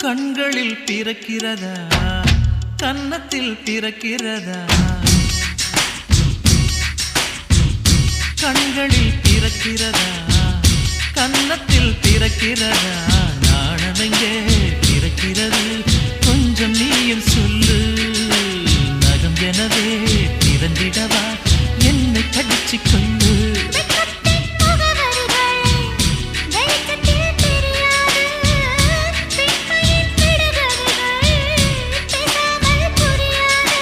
கண்களில் பிறக்கிறதா கன்னத்தில் பிறக்கிறதா கண்களில் பிறக்கிறதா கன்னத்தில் பிறக்கிறதா நாணமெங்கே பிறக்கிறது கொஞ்சம் நீயும் சொல்லு நகம் எனவே திறந்திடவா என்னை கடிச்சு கொள்ளு வெட்கத்தின் முகவரிகள் வெளிச்சத்தில் தெரியாது பெண்மையின் விடுகதைகள் பேசாமல் புரியாது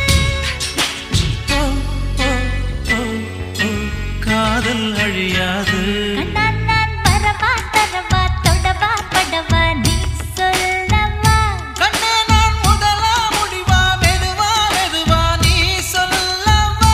ஓ, ஓ, ஓ, ஓ, காதல் அழியாது கண்ணால் நான் வரவா தரவா தொடவா படவா நீ சொல்லவா கண்ணே நான் முதலா முடிவா மெதுவா மெதுவா நீ சொல்லவா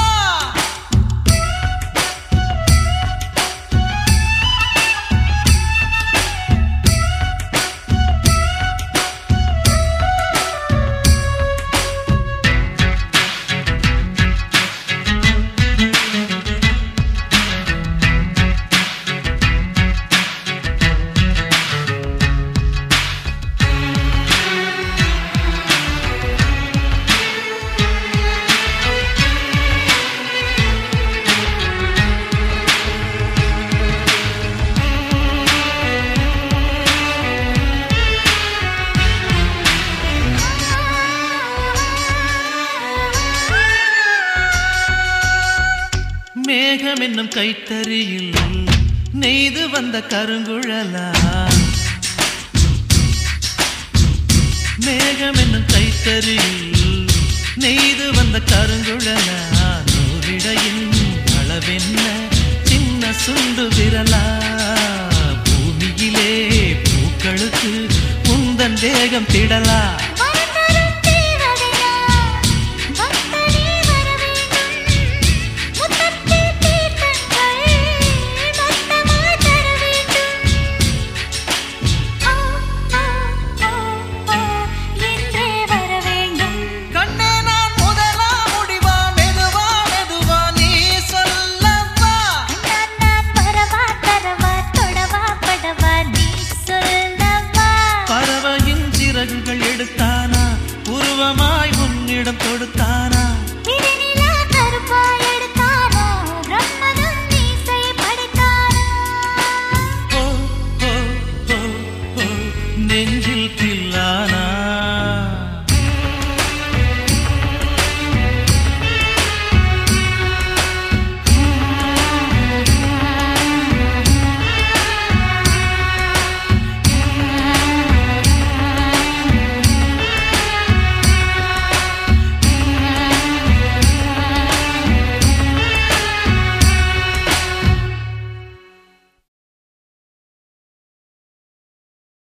மேகம் என்னும் கைத்தறியில் நெய்து வந்த கருங்குழலா மேகம் என்னும் கைத்தறியில் நெய்து வந்த கருங்குழலா நூலிடையின் அளவென்ன சின்ன சுண்டு விரலா பூமியிலே பூக்களுக்கு உந்தன் தேகம் திடலா